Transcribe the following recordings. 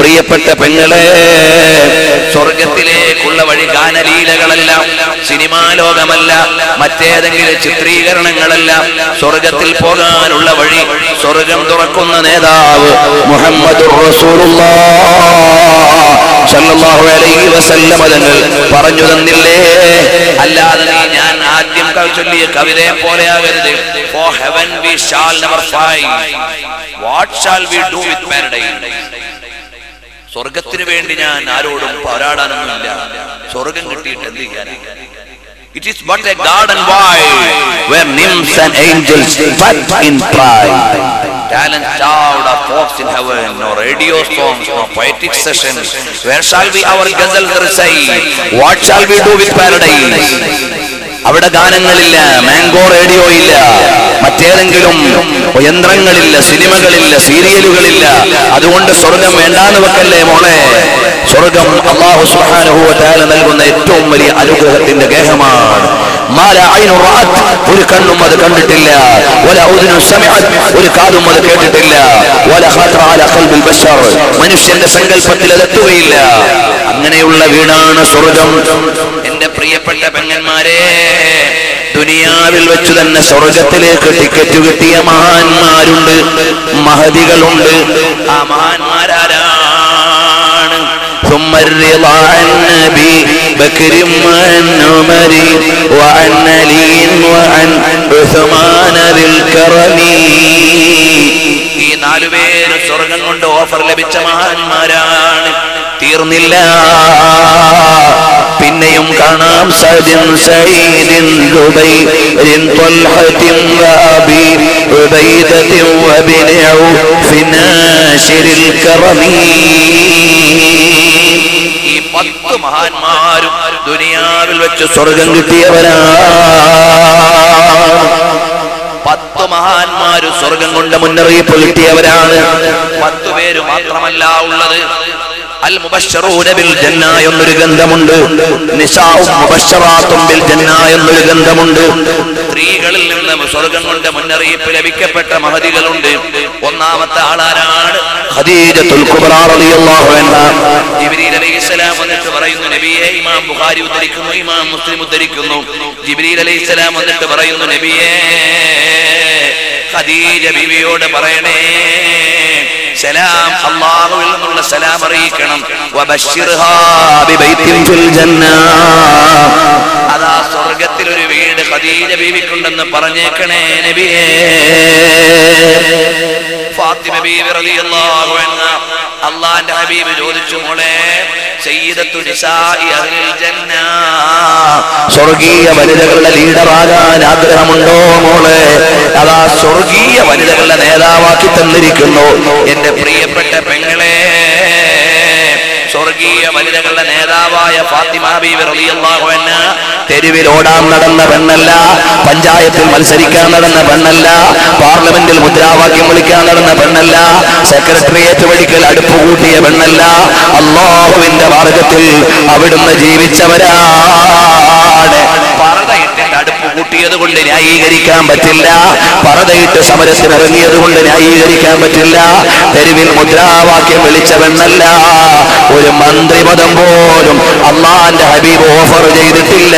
പ്രിയപ്പെട്ട പെങ്ങളെ സ്വർഗത്തിലേക്കുള്ള വഴി ഗാനലീലകളല്ല സിനിമാ ലോകമല്ല മറ്റേതെങ്കിലും ചിത്രീകരണങ്ങളല്ല സ്വർഗത്തിൽ പോകാനുള്ള വഴി സ്വർഗം തുറക്കുന്ന നേതാവ് മുഹമ്മദ് സല്ലല്ലാഹു അലൈഹി വസല്ലമ തങ്ങൾ പറഞ്ഞു തന്നില്ലേ അല്ലാതെ നീ ഞാൻ ആദ്യം ക- ചൊല്ലിയ കവിതയെ പോലെയാകരുത് for heaven we shall never find what shall we do with paradise സ്വർഗത്തിന് വേണ്ടി ഞാൻ ആരോടും പോരാടാനൊന്നുമില്ല സ്വർഗം കിട്ടിയിട്ട് എന്ത് ചെയ്യാനാണ് It is but a garden wide where nymphs and angels but in pride. Talent out of folks in heaven, no radio songs, no poetic sessions. Where shall we our ghazals recite? What shall we do with paradise? അവിടെ ഗാനങ്ങളില്ല mango radio ഇല്ല മറ്റേതെങ്കിലും യന്ത്രങ്ങളില്ല സിനിമകളില്ല സീരിയലുകളില്ല അതുകൊണ്ട് സ്വർഗം വേണ്ടാന്ന് വെക്കല്ലേ മോളെ സ്വർഗം അള്ളാഹു സുബ്ഹാനഹു വ തആല നൽകുന്ന ഏറ്റവും വലിയ അനുഗ്രഹത്തിന്റെ ഗേഹമാണ് മാല ഐനു റഅത് ഒരു കണ്ണും അത് കണ്ടിട്ടില്ല വല ഉദ്നു സമിഅത് ഒരു കാതും അത് കേട്ടിട്ടില്ല വല ഖാത്ര അല ഖൽബിൽ ബശർ മനുഷ്യന്റെ സങ്കല്പത്തിൽ അത് എത്തുകയില്ല അങ്ങനെയുള്ള വീടാണ് സ്വർഗം എന്റെ പ്രിയപ്പെട്ട പെങ്ങന്മാരെ ദുനിയാവിൽ വെച്ച് തന്നെ സ്വർഗത്തിലേക്ക് ടിക്കറ്റ് കിട്ടിയ മഹാന്മാരുണ്ട് മഹതികളുണ്ട് ആ മഹാന്മാരാരാണ് ثم الرضا عن نبي بكر وعن عمر وعن علي وعن عثمان ذي الكرم ഈ നാലുപേര് സ്വർഗം കൊണ്ട് ഓഫർ ലഭിച്ച മഹാന്മാരാണ് തീർന്നില്ല പിന്നെയും കാണാം സദിൻ സഈദിൻ ദുബൈരിൻ ത്വൽഹത്തിൻ വഅബി ഉബൈദത്തിൻ വബിൻ ഔഫ് നാശിരിൽ കറമി ഈ പത്ത് മഹാന്മാരും ദുനിയാവിൽ വെച്ച് സ്വർഗം കിട്ടിയവരാണ് പത്ത് മഹാന്മാര് സ്വർഗം കൊണ്ട് മുന്നറിയിപ്പ് കിട്ടിയവരാണ് പത്ത് പേര് മാത്രമല്ല ഉള്ളത് അൽ മുബശ്ശറൂന ബിൽ ജന്ന എന്നൊരു ഗന്ധമുണ്ട് നിസാഉം മുബശ്ശറാത്തും ബിൽ ജന്ന എന്നൊരു ഗന്ധമുണ്ട് സ്ത്രീകളിൽ നിന്ന് സ്വർഗം കൊണ്ട് മുന്നറിയിപ്പ് ലഭിക്കപ്പെട്ട മഹതികളുണ്ട് ഒന്നാമത്തെ ആളാരാണ് ഖദീജത്തുൽ കുബ്ര റളിയല്ലാഹു അൻഹ ജിബ്രീൽ അലൈഹിസ്സലാം വന്നിട്ട് പറയുന്നു നബിയെ ഇമാം ബുഖാരി ഉദ്ധരിക്കുന്നു ഇമാം മുസ്ലിം ഉദ്ധരിക്കുന്നു ജിബ്രീൽ അലൈഹിസ്സലാം വന്നിട്ട് പറയുന്നു നബിയെ ഖദീജ ബിവിയോട് പറയണേ സലാം അള്ളാഹുവിൽ നിന്നുള്ള സലാം അറിയിക്കണം വബശ്ശിർഹാ ബിബൈത്തിൻ ഫിൽ ജന്ന അതാ സ്വർഗത്തിൽ ഒരു വീട് ഖദീജ ബീവിക്കുണ്ടെന്ന് പറഞ്ഞേക്കണേ നബിയേ ഫാത്തിമ ബീവി റളിയല്ലാഹു അൻഹ അള്ളാന്റെ ഹബീബ് ചോദിച്ചു മോളെ സയ്യിദത്തു നിസാഇ അഹ്ലിൽ ജന്ന സ്വർഗീയ വനിതകളുടെ ലീഡറാകാൻ ആഗ്രഹമുണ്ടോ മോളെ അതാ സ്വർഗീയ വനിതകളുടെ നേതാവാക്കി തന്നിരിക്കുന്നു എന്റെ പ്രിയപ്പെട്ട പെങ്ങളെ സ്വർഗീയ വനിതകളുടെ നേതാവായ ഫാത്തിമ ബീവി റളിയല്ലാഹു അൻഹ തെരുവിൽ ഓടാൻ നടന്ന പെണ്ണല്ല പഞ്ചായത്തിൽ മത്സരിക്കാൻ നടന്ന പെണ്ണല്ല പാർലമെന്റിൽ മുദ്രാവാക്യം വിളിക്കാൻ നടന്ന പെണ്ണല്ല സെക്രട്ടേറിയറ്റ് വഴിക്കൽ അടുപ്പ് കൂട്ടിയ പെണ്ണല്ല അള്ളാഹുവിന്റെ മാർഗത്തിൽ അവിടുന്ന് ജീവിച്ചവരാണ് പറതയിട്ടിട്ട് അടുപ്പ് കൂട്ടിയത് കൊണ്ട് ന്യായീകരിക്കാൻ പറ്റില്ല പറതയിട്ട് സമരത്തിന് ഇറങ്ങിയത് കൊണ്ട് ന്യായീകരിക്കാൻ പറ്റില്ല തെരുവിൽ മുദ്രാവാക്യം വിളിച്ച പെണ്ണല്ല ഒരു മന്ത്രിപദം പോലും അള്ളാന്റെ ഹബീബ് ഓഫർ ചെയ്തിട്ടില്ല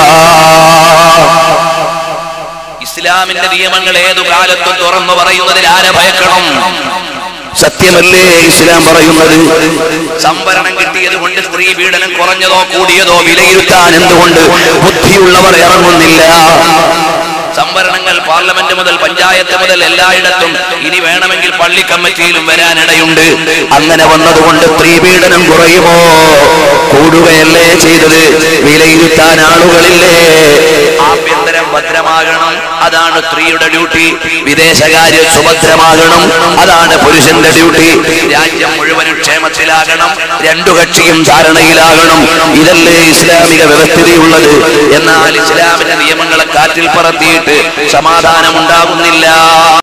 ഇസ്ലാമിന്റെ നിയമങ്ങൾ ഏതു കാലത്തും തുറന്നു പറയുന്നതിൽ ആരെ ഭയക്കണം സത്യമല്ലേ ഇസ്ലാം പറയുന്നത് സംവരണം കിട്ടിയത് കൊണ്ട് സ്ത്രീ പീഡനം കുറഞ്ഞതോ കൂടിയതോ വിലയിരുത്താൻ എന്തുകൊണ്ട് ബുദ്ധിയുള്ളവർ ഇറങ്ങുന്നില്ല സംവരണങ്ങൾ പാർലമെന്റ് മുതൽ പഞ്ചായത്ത് മുതൽ എല്ലായിടത്തും ഇനി വേണമെങ്കിൽ പള്ളി കമ്മിറ്റിയിലും വരാനിടയുണ്ട് അങ്ങനെ വന്നതുകൊണ്ട് സ്ത്രീ പീഡനം കുറയുമോ കൂടുകയല്ലേ ചെയ്തത് വിലയിരുത്താൻ ആളുകളില്ലേ ആഭ്യന്തരം ഭദ്രമാകണം അതാണ് സ്ത്രീയുടെ ഡ്യൂട്ടി വിദേശകാര്യം സുഭദ്രമാകണം അതാണ് പുരുഷന്റെ ഡ്യൂട്ടി രാജ്യം മുഴുവനും ക്ഷേമത്തിലാകണം രണ്ടു കക്ഷിയും ധാരണയിലാകണം ഇതല്ലേ ഇസ്ലാമിക വ്യവസ്ഥിതിയുള്ളത് എന്നാൽ ഇസ്ലാമിന്റെ നിയമങ്ങളെ കാറ്റിൽ പറത്തിയിട്ട് സമാധാനം ഉണ്ടാകുന്നില്ല